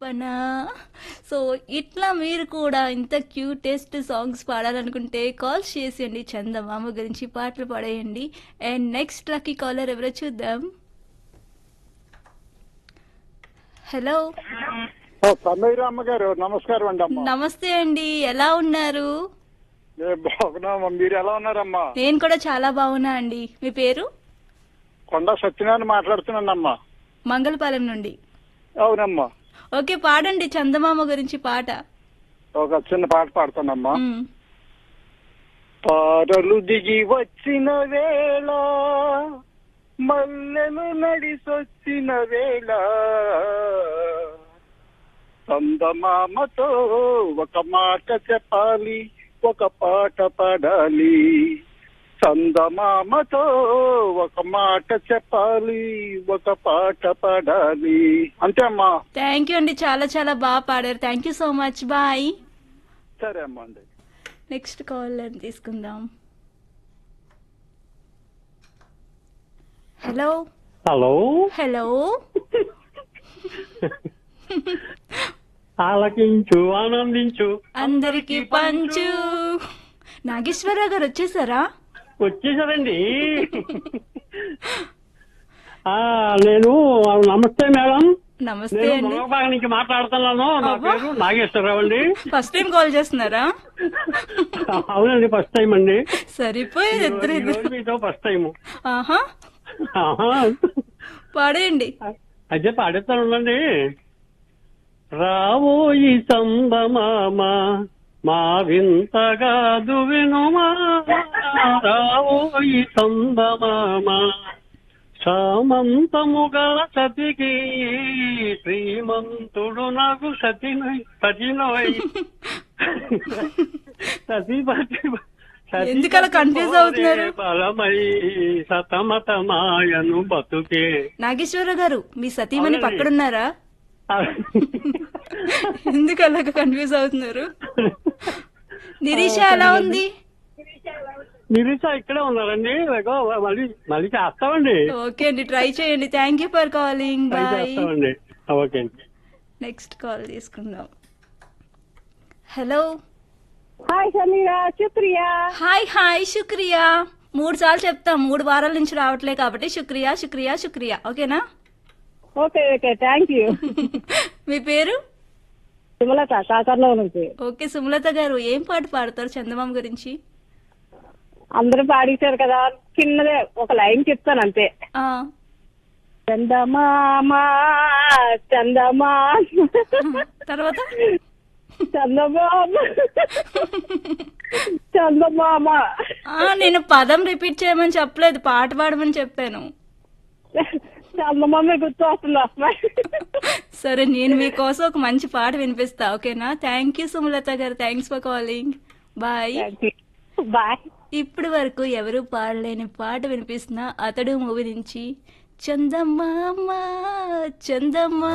చెప్పనా సో ఇట్లా మీరు కూడా ఇంత క్యూటెస్ట్ సాంగ్స్ పాడాలనుకుంటే కాల్ చేసేయండి చందమామ గురించి పాటలు పాడేయండి అండ్ నెక్స్ట్ లక్కీ కాలర్ ఎవరో చూద్దాం హలో సమీరమ్మ గారు నమస్కారం అండి అమ్మ నమస్తే అండి ఎలా ఉన్నారు నేను బాగున్నామా మీరు ఎలా ఉన్నారమ్మా నేను కూడా చాలా బాగున్నా అండి మీ పేరు కొండ సత్యనారాయణ మాట్లాడుతున్నానమ్మా మంగళపాలెం నుండి అవునమ్మా ఓకే పాడండి చందమామ గురించి పాట ఒక చిన్న పాట పాడుతానమ్మా మ్. పారలు దిగి వచ్చిన వేళ మల్లెలు నడిసొచ్చిన వేళ చందమామతో ఒక మాట చెప్పాలి ఒక పాట పాడాలి చందమామతో ఒక మాట చెప్పాలి ఒక పాట పాడాలి అంతే అమ్మా థ్యాంక్ యూ అండి చాలా చాలా బాగా పాడారు thank you so much bye సరే అమ్మా అండి నెక్స్ట్ కాల్ తీసుకుందాం హలో హలో హలో ఆలకించు ఆనందించు అందరికి పంచు నాగేశ్వరరావు గారు వచ్చేసారా వచ్చేసారండి ఆ నేను నమస్తే మేడం నమస్తే నేను అండి మునగబాగ నుంచి మాట్లాడుతున్నాను నా అబ్బా. పేరు నాగేశ్వరరావు అండి ఫస్ట్ టైం కాల్ చేస్తున్నారా అవునండి ఫస్ట్ టైం అండి సరిపోయింది ఇద్దరు ఈ ఇద్దరు రోజు మీతో ఫస్ట్ టైం ఆహా పాడేయండి అయితే పాడేస్తాను ఉండండి రావోయి సంబమామ మా వింతగా దువినుమా రావోయి సంబమామ సామంతము గల సతికి శ్రీమంతుడు నాకు సతినై సతినోయ్ సతి పతి సతి ఎందుకు అలా confuse అవుతున్నారు? బలమై సతమతమాయను బతుకే నాగేశ్వరరావు గారు మీ సతీమణి అవునండి. పక్కడున్నారా ఎందుకు అలాగ కన్ఫ్యూజ్ అవుతున్నారు నిరీష ఎలా ఉంది నిరీష ఇక్కడే ఉన్నారండి ఇదిగో మళ్ళీ మళ్ళీ చేస్తామండి ఓకే అండి ట్రై చేయండి thank you for calling try bye చేస్తామండి ఓకే అండి నెక్స్ట్ కాల్ తీసుకుందాం హలో హాయ్ సమీరా శుక్రియా హాయ్ హాయ్ శుక్రియా మూడు సార్లు చెప్తాం మూడు వారాల నుంచి రావట్లే కాబట్టి శుక్రియా శుక్రియా శుక్రియా ఓకేనా ఓకే ఓకే థ్యాంక్ యూ మీ పేరు సుమలత కాకర్లో నుంచి ఓకే సుమలత గారు ఏం పాట పాడతారు చందమామ గురించి అందరూ పాడేశారు కదా చిన్నదే ఒక లైన్ చెప్తాను అంతే ఆ, చందమామా చందమా తర్వాత చందమామ చందమామ ఆ, నేను పదం రిపీట్ చేయమని చెప్పలేదు పాట పాడమని చెప్పాను చందమామ గుర్తు వస్తుంది అసలు సరే నేను మీకోసం ఒక మంచి పాట వినిపిస్తా ఓకేనా థ్యాంక్ యూ సుమలత గారు thanks for calling bye bye ఇప్పటి వరకు ఎవరు పాడలేని పాట వినిపిస్తున్న అతడు మూవీ నుంచి చందమామ చందమా